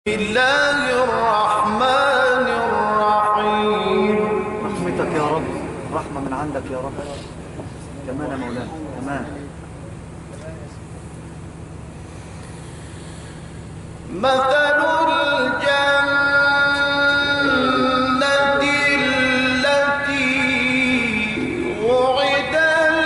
الله الرحمن الرحيم رحمتك يا رب رحمة من عندك يا رب كمان يا مولانا كمان مثل الجنة التي وعد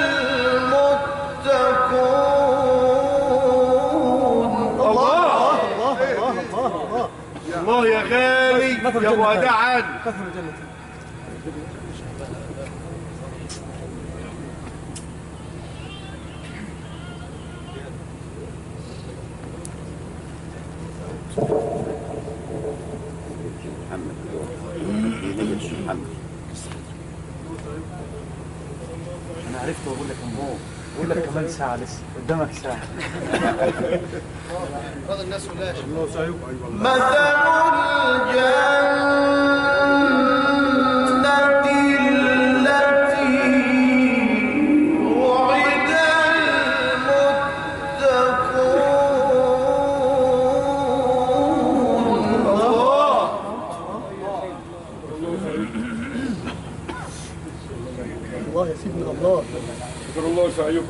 المتقون الله الله الله الله الله الله يا غالي مثل يا الجنة. وداعا كثر الجنة انا عرفت واقول لك امه بقول لك كمان ساعة لسه قدامك ساعة مثل الجنة التي وعد المتقون الله يا سيدنا الله شكر الله سعيكم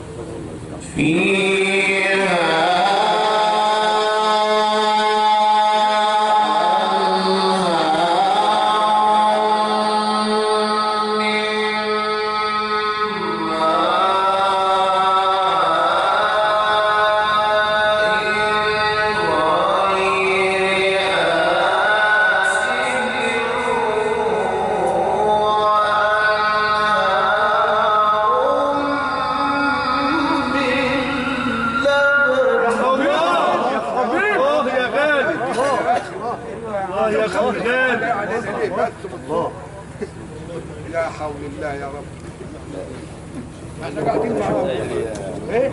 الله يا حبيبي الله يا غالي الله يا غالي غالي الله لا حول الله يا رب احنا قاعدين معاهم ايه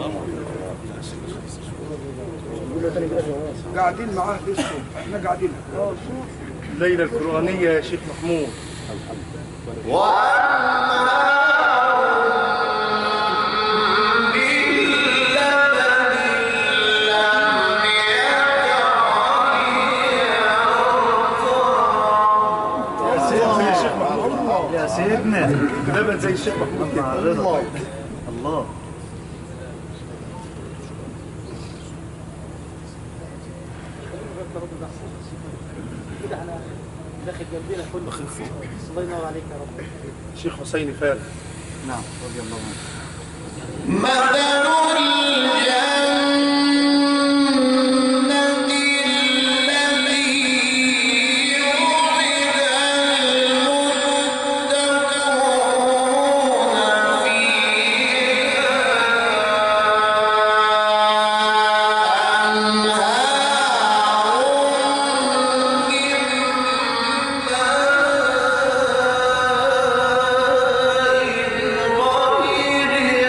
قاعدين معاه لسه احنا قاعدين الليلة القرآنية يا شيخ محمود يا سيدنا يا شيخ محمود يا سيدنا لبن زي الشيخ محمود مع كده رضا الله داخل جنبنا كله خفيف الله ينور عليك يا رب الشيخ حسين فارس نعم رضي الله عنه مثل الجنة التي وعد المتقون فيها أنهار من ماء غير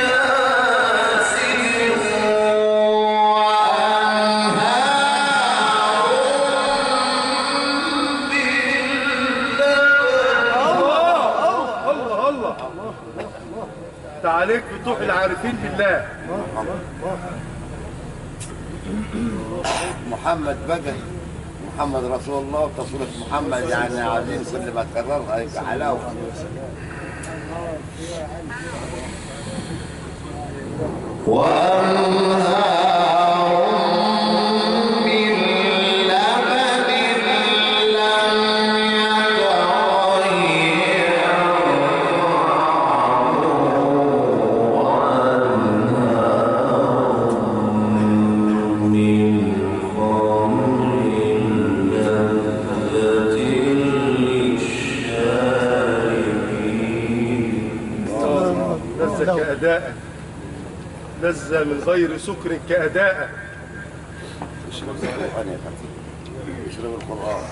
الله الله الله تعاليك فتوح العارفين بالله محمد بقى محمد رسول الله وتصويرة محمد يعني عايزين كل ما تكررها يبقى حلاوة لذة كأداء لذة من غير سكر كأداء اشرب القرآن يا خفيف اشرب القرآن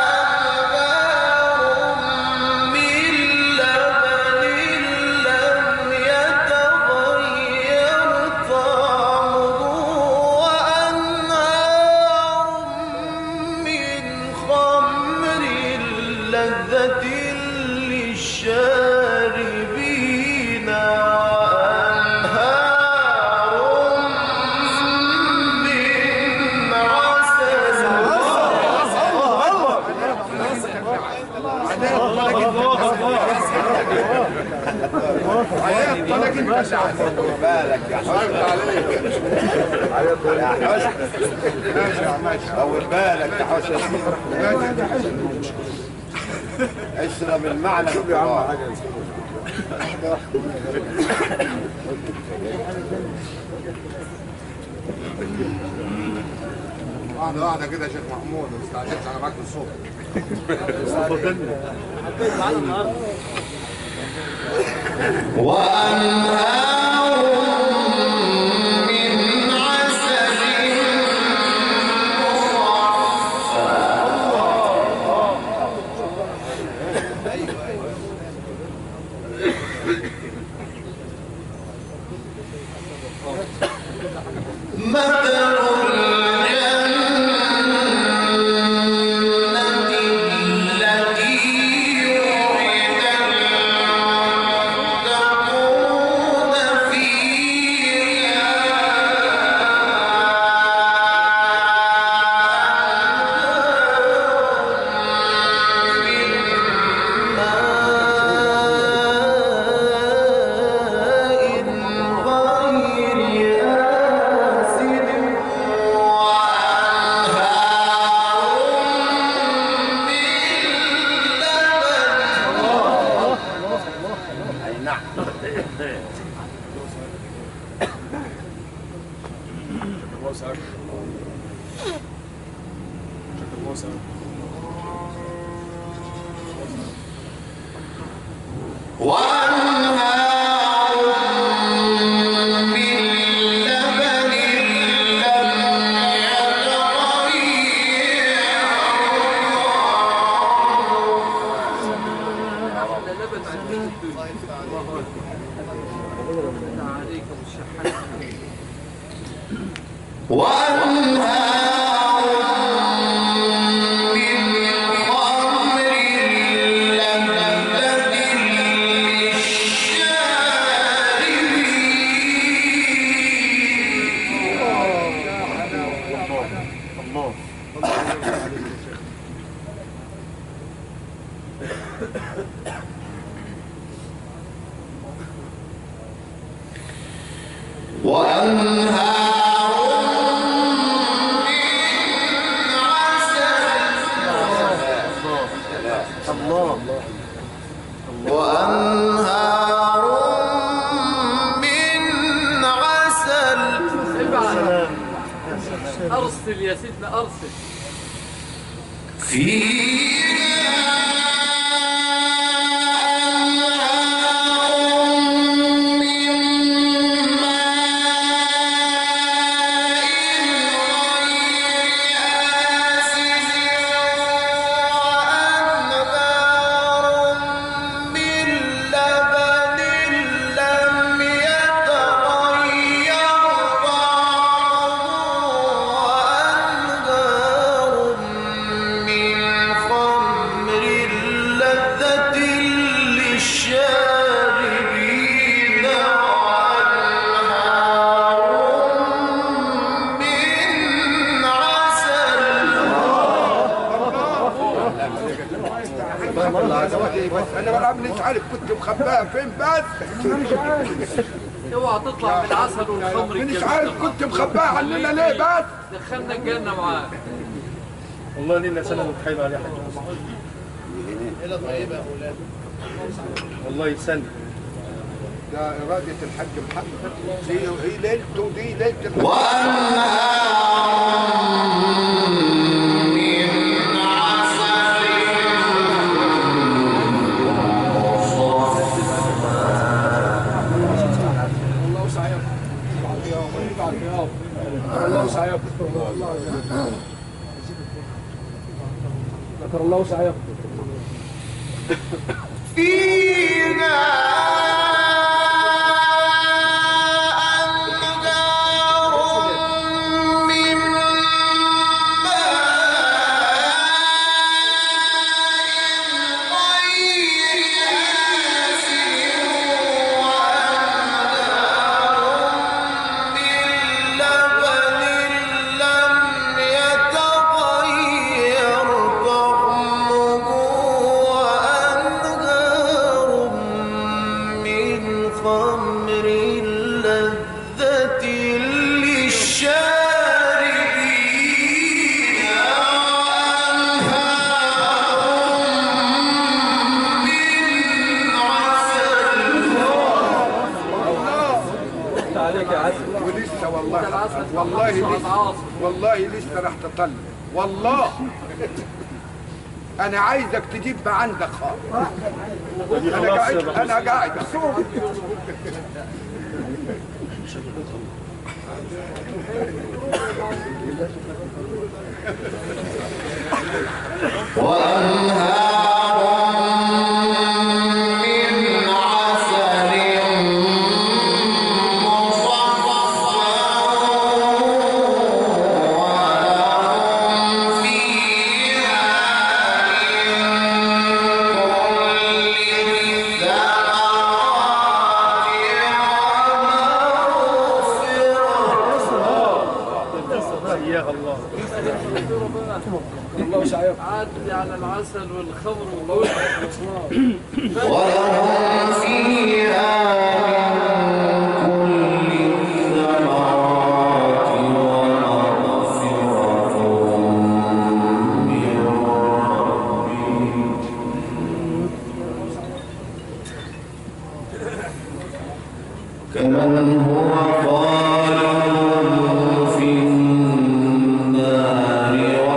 من لبن عيطت انا جيت بس خد بالك يا حسن يا حسن ماشي يا ماشي طول بالك يا حسن ماشي اشرب المعنى بالقرآن واحدة واحدة كده يا شيخ محمود ما تستعجلش انا معاك بالصوت معانا النهارده من عسل مثل الجنة التي وعد المتقون اي نعم وأنهار من لبن لم وأنهار من خمر لذة للشاربين الله وأنهار من عسل الله وأنهار من عسل ابعد ارسل يا سيدنا ارسل من خمر لذة للشاربين وأنهار من عسل انا بلعب مش عارف كنت مخباها فين بس اوعى تطلع بالعسل والخمر مش الجميل عارف ده. كنت مخباها عننا ليه بس دخلنا الجنه معاك والله لنا سنه متحايل عليها حاجه والله سنه ده إرادة الحاج محمد دي هي ليلته دي ليلة الحاج الله سعيك الله سعيك ذكر الله سعيك فيها أنهار من ماء غير آسن وأنهار من لبن لم يتغير طعمه وأنهار الخمر لذة للشاربين وأنهار من عسل عليك يا عسل ولسه والله والله لسه والله لسه راح تطلع والله انا عايزك تجيب ما عندك خالص انا خلاص قاعد يا بابا. انا قاعد من عسل مصفى ولهم فيها من كل الثمرات حياها الله عدي على العسل والخمر والجوز ولهم فيها من كل الثمرات ومغفرة من ربهم كمن هو خالد في النار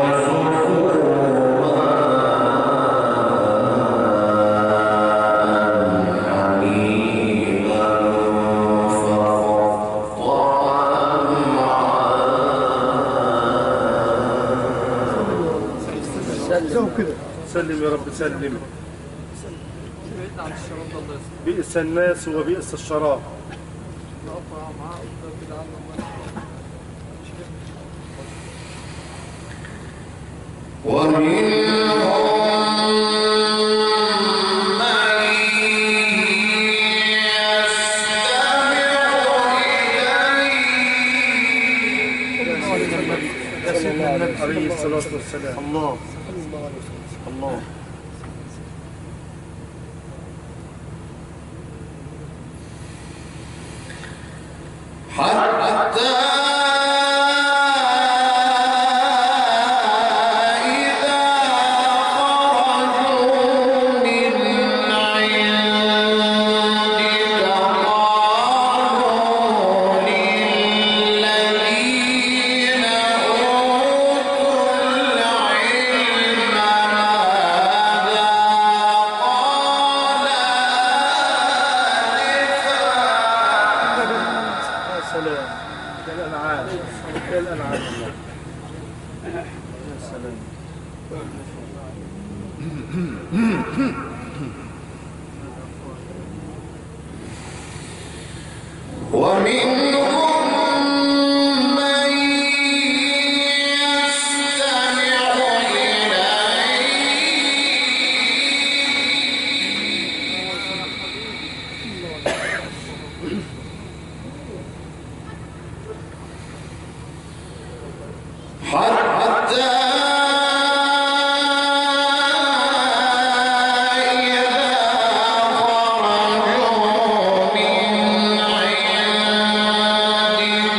وسقوا حميما فقطع سلم يا رب سلم بعيد عن الشراب ده الله يسلمك بئس الناس وبئس الشراب نقطع معاه كده عنه الله ومنهم من يستمع إليك عليه الصلاة والسلام الله الله حتى إذا خرجوا من عندك قالوا للذين أوتوا العلم ماذا قال يا سلام يا الأنعام يا الأنعام يا سلام ومنهم من يستمع حتى إذا خرجوا من عندك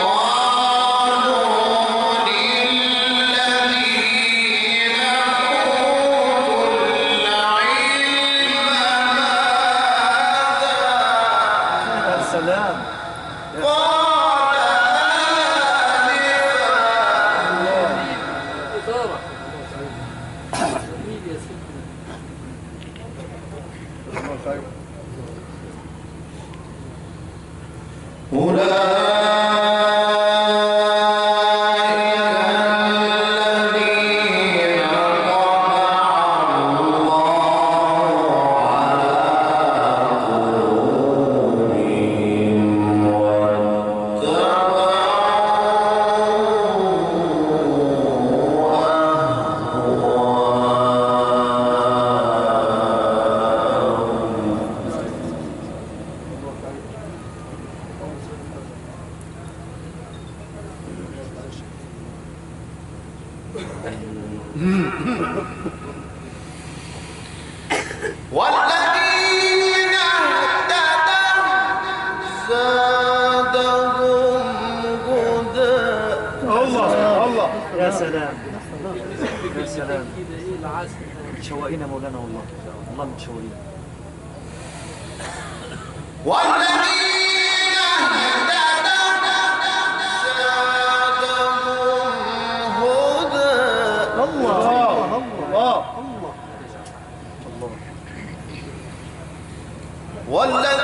قالوا للذين أوتوا العلم يا سلام إثارة جميل يا سيدنا الذين طبع الله على قلوبهم والذين اهتدوا يا سلام يا سلام متشوقين يا مولانا والله والله متشوقين والذين اهتدوا هدى الله الله الله والذين